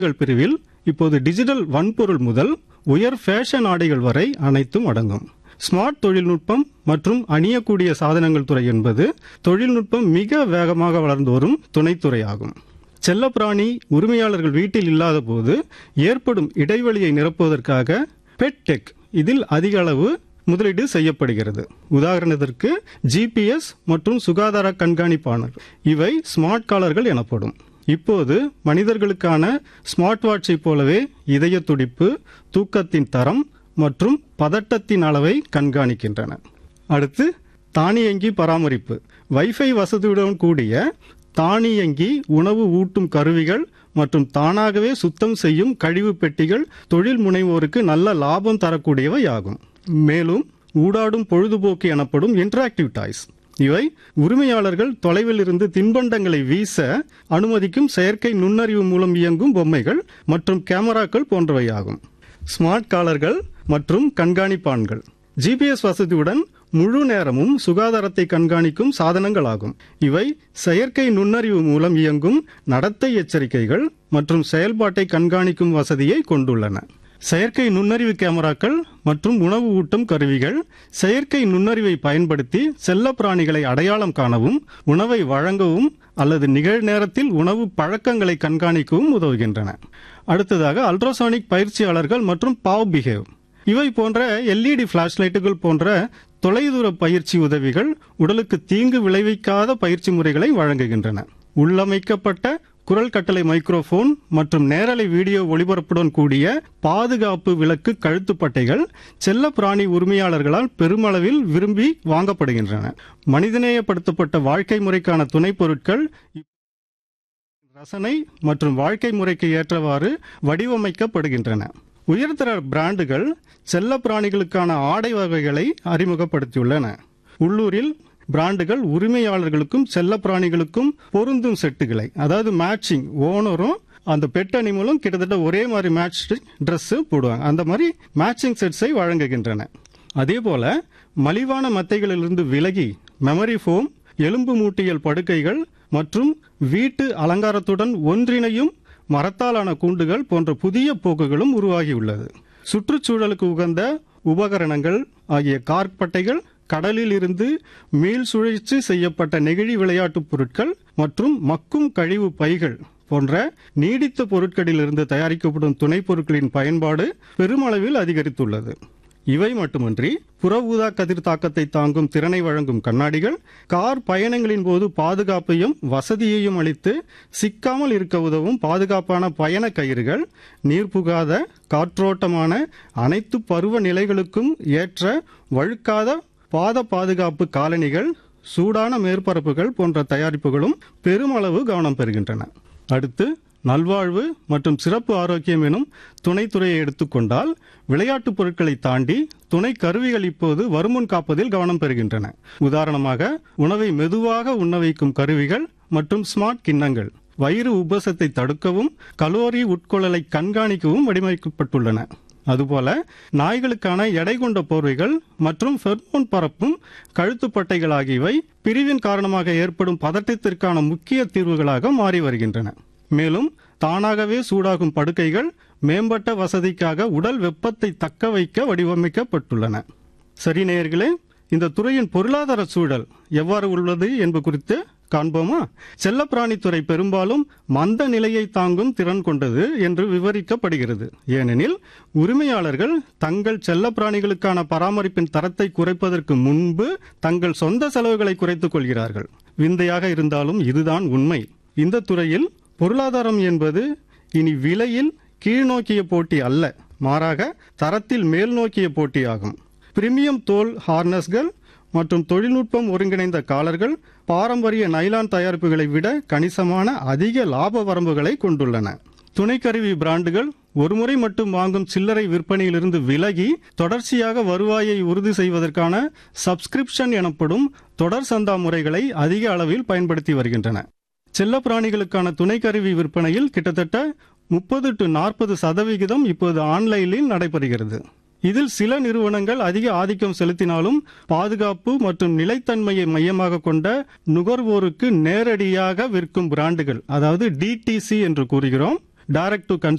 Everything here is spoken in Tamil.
ஆடைகள் பிரிவில் இப்போது டிஜிட்டல் வன்பொருள் முதல் உயர் ஃபேஷன் ஆடைகள் வரை அனைத்தும் அடங்கும் ஸ்மார்ட் தொழில்நுட்பம் மற்றும் அணியக்கூடிய சாதனங்கள் துறை என்பது தொழில்நுட்பம் மிக வேகமாக வளர்ந்து வரும் துணைத்துறையாகும் செல்லப்பிராணி உரிமையாளர்கள் வீட்டில் இல்லாத போது ஏற்படும் இடைவெளியை நிரப்புவதற்காக பெட் டெக் இதில் அதிக அளவு முதலீடு செய்யப்படுகிறது உதாரணத்திற்கு ஜிபிஎஸ் மற்றும் சுகாதார கண்காணிப்பாளர் இவை ஸ்மார்ட் காலர்கள் எனப்படும் இப்போது மனிதர்களுக்கான ஸ்மார்ட் வாட்சை போலவே இதய துடிப்பு தூக்கத்தின் தரம் மற்றும் பதட்டத்தின் அளவை கண்காணிக்கின்றன அடுத்து தானியங்கி பராமரிப்பு வைஃபை வசதியுடன் கூடிய தானியங்கி உணவு ஊட்டும் கருவிகள் மற்றும் தானாகவே சுத்தம் செய்யும் கழிவு பெட்டிகள் தொழில் முனைவோருக்கு நல்ல லாபம் தரக்கூடியவை ஆகும் மேலும் ஊடாடும் பொழுதுபோக்கு எனப்படும் இன்டராக்டிவ் டாய்ஸ் இவை உரிமையாளர்கள் தொலைவில் இருந்து தின்பண்டங்களை வீச அனுமதிக்கும் செயற்கை நுண்ணறிவு மூலம் இயங்கும் பொம்மைகள் மற்றும் கேமராக்கள் போன்றவையாகும் ஸ்மார்ட் காலர்கள் மற்றும் கண்காணிப்பான்கள் ஜிபிஎஸ் வசதியுடன் முழு நேரமும் சுகாதாரத்தை கண்காணிக்கும் சாதனங்களாகும் இவை செயற்கை நுண்ணறிவு மூலம் இயங்கும் நடத்தை எச்சரிக்கைகள் மற்றும் செயல்பாட்டை கண்காணிக்கும் வசதியை கொண்டுள்ளன செயற்கை நுண்ணறிவு கேமராக்கள் மற்றும் உணவு ஊட்டும் கருவிகள் செயற்கை நுண்ணறிவை பயன்படுத்தி செல்ல பிராணிகளை அடையாளம் காணவும் உணவை வழங்கவும் அல்லது நிகழ்நேரத்தில் உணவு பழக்கங்களை கண்காணிக்கவும் உதவுகின்றன அடுத்ததாக அல்ட்ராசானிக் பயிற்சியாளர்கள் மற்றும் பாவ் பிஹேவ் இவை போன்ற எல்இடி பிளாஷ் லைட்டுகள் போன்ற தொலைதூர பயிற்சி உதவிகள் உடலுக்கு தீங்கு விளைவிக்காத பயிற்சி முறைகளை வழங்குகின்றன உள்ளமைக்கப்பட்ட குரல் கட்டளை மைக்ரோஃபோன் மற்றும் நேரலை வீடியோ ஒளிபரப்புடன் கூடிய பாதுகாப்பு விளக்கு கழுத்துப்பட்டைகள் செல்ல பிராணி உரிமையாளர்களால் பெருமளவில் விரும்பி வாங்கப்படுகின்றன மனிதநேயப்படுத்தப்பட்ட வாழ்க்கை முறைக்கான துணைப் பொருட்கள் ரசனை மற்றும் வாழ்க்கை முறைக்கு ஏற்றவாறு வடிவமைக்கப்படுகின்றன உயர்தர பிராண்டுகள் செல்ல பிராணிகளுக்கான ஆடை வகைகளை அறிமுகப்படுத்தியுள்ளன உள்ளூரில் பிராண்டுகள் உரிமையாளர்களுக்கும் செல்ல பிராணிகளுக்கும் பொருந்தும் செட்டுகளை அதாவது மேட்சிங் ஓனரும் அந்த பெட் அனிமலும் கிட்டத்தட்ட ஒரே மாதிரி மேட்ச் ட்ரெஸ் போடுவாங்க அந்த மாதிரி மேட்சிங் செட்ஸை வழங்குகின்றன அதே போல மலிவான மத்தைகளிலிருந்து விலகி மெமரி ஃபோம் எலும்பு மூட்டியல் படுக்கைகள் மற்றும் வீட்டு அலங்காரத்துடன் ஒன்றிணையும் மரத்தாலான கூண்டுகள் போன்ற புதிய போக்குகளும் உருவாகியுள்ளது சுற்றுச்சூழலுக்கு உகந்த உபகரணங்கள் ஆகிய கார்பட்டைகள் கடலில் இருந்து மீள் சுழற்சி செய்யப்பட்ட நெகிழி விளையாட்டுப் பொருட்கள் மற்றும் மக்கும் கழிவு பைகள் போன்ற நீடித்த பொருட்களிலிருந்து தயாரிக்கப்படும் துணைப் பொருட்களின் பயன்பாடு பெருமளவில் அதிகரித்துள்ளது இவை மட்டுமின்றி புற ஊதா கதிர் தாக்கத்தை தாங்கும் திறனை வழங்கும் கண்ணாடிகள் கார் பயணங்களின் போது பாதுகாப்பையும் வசதியையும் அளித்து சிக்காமல் இருக்க உதவும் பாதுகாப்பான பயண கயிறுகள் நீர் புகாத காற்றோட்டமான அனைத்து பருவ நிலைகளுக்கும் ஏற்ற வழுக்காத பாத பாதுகாப்பு காலணிகள் சூடான மேற்பரப்புகள் போன்ற தயாரிப்புகளும் பெருமளவு கவனம் பெறுகின்றன அடுத்து நல்வாழ்வு மற்றும் சிறப்பு ஆரோக்கியம் எனும் துணைத்துறையை எடுத்துக்கொண்டால் விளையாட்டுப் பொருட்களை தாண்டி துணை கருவிகள் இப்போது வருமுன் காப்பதில் கவனம் பெறுகின்றன உதாரணமாக உணவை மெதுவாக உண்ண வைக்கும் கருவிகள் மற்றும் ஸ்மார்ட் கிண்ணங்கள் வயிறு உபசத்தை தடுக்கவும் கலோரி உட்கொள்ளலை கண்காணிக்கவும் வடிவமைக்கப்பட்டுள்ளன அதுபோல நாய்களுக்கான எடை கொண்ட போர்வைகள் மற்றும் ஃபெர்மோன் பரப்பும் கழுத்துப்பட்டைகள் ஆகியவை பிரிவின் காரணமாக ஏற்படும் பதட்டத்திற்கான முக்கிய தீர்வுகளாக மாறி வருகின்றன மேலும் தானாகவே சூடாகும் படுக்கைகள் மேம்பட்ட வசதிக்காக உடல் வெப்பத்தை தக்க வைக்க வடிவமைக்கப்பட்டுள்ளன சரி நேயர்களே இந்த துறையின் பொருளாதார சூழல் எவ்வாறு உள்ளது என்பது குறித்து காண்போமா செல்லப்பிராணித்துறை பெரும்பாலும் மந்த நிலையை தாங்கும் திறன் கொண்டது என்று விவரிக்கப்படுகிறது ஏனெனில் உரிமையாளர்கள் தங்கள் செல்லப்பிராணிகளுக்கான பராமரிப்பின் தரத்தை குறைப்பதற்கு முன்பு தங்கள் சொந்த செலவுகளை குறைத்துக் கொள்கிறார்கள் விந்தையாக இருந்தாலும் இதுதான் உண்மை இந்த துறையில் பொருளாதாரம் என்பது இனி விலையில் கீழ்நோக்கிய போட்டி அல்ல மாறாக தரத்தில் மேல் நோக்கிய போட்டியாகும் பிரீமியம் தோல் ஹார்னஸ்கள் மற்றும் தொழில்நுட்பம் ஒருங்கிணைந்த காலர்கள் பாரம்பரிய நைலான் தயாரிப்புகளை விட கணிசமான அதிக லாப வரம்புகளை கொண்டுள்ளன துணைக்கருவி பிராண்டுகள் ஒருமுறை மட்டும் வாங்கும் சில்லறை விற்பனையிலிருந்து விலகி தொடர்ச்சியாக வருவாயை உறுதி செய்வதற்கான சப்ஸ்கிரிப்ஷன் எனப்படும் தொடர் சந்தா முறைகளை அதிக அளவில் பயன்படுத்தி வருகின்றன செல்ல பிராணிகளுக்கான துணைக்கருவி விற்பனையில் கிட்டத்தட்ட முப்பது டு நாற்பது சதவிகிதம் இப்போது ஆன்லைனில் நடைபெறுகிறது இதில் சில நிறுவனங்கள் அதிக ஆதிக்கம் செலுத்தினாலும் பாதுகாப்பு மற்றும் நிலைத்தன்மையை மையமாக கொண்ட நுகர்வோருக்கு நேரடியாக விற்கும் பிராண்டுகள் அதாவது டிடிசி என்று கூறுகிறோம் டைரக்ட் டு